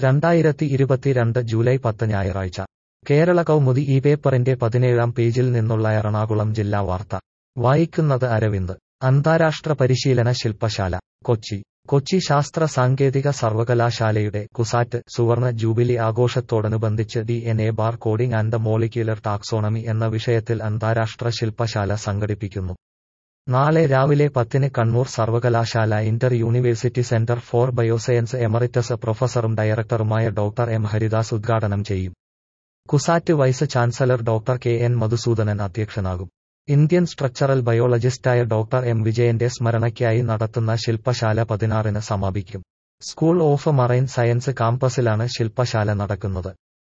രണ്ടായിരത്തി ഇരുപത്തിരണ്ട് ജൂലൈ പത്ത് ഞായറാഴ്ച കേരള കൗമുദി ഈ പേപ്പറിന്റെ പതിനേഴാം പേജിൽ നിന്നുള്ള എറണാകുളം ജില്ലാ വാർത്ത വായിക്കുന്നത് അരവിന്ദ് അന്താരാഷ്ട്ര പരിശീലന ശില്പശാല കൊച്ചി കൊച്ചി ശാസ്ത്ര സാങ്കേതിക സർവകലാശാലയുടെ കുസാറ്റ് സുവർണ ജൂബിലി ആഘോഷത്തോടനുബന്ധിച്ച് D N A bar coding and molecular taxonomy എന്ന വിഷയത്തിൽ അന്താരാഷ്ട്ര ശില്പശാല സംഘടിപ്പിക്കുന്നു നാളെ രാവിലെ പത്തിന് കണ്ണൂർ സർവകലാശാല inter university centre for bioscience emeritus പ്രൊഫസറും ഡയറക്ടറുമായ ഡോക്ടർ എം ഹരിദാസ് ഉദ്ഘാടനം ചെയ്യും CUSAT vice chancellor doctor K N Madhusoodanan അധ്യക്ഷനാകും ഇന്ത്യൻ സ്ട്രക്ചറൽ ബയോളജിസ്റ്റായ ഡോക്ടർ എം വിജയന്റെ സ്മരണയ്ക്കായി നടത്തുന്ന ശില്പശാല പതിനാറിന് സമാപിക്കും സ്കൂൾ ഓഫ് മറൈൻ സയൻസ് കാമ്പസിലാണ് ശില്പശാല നടക്കുന്നത്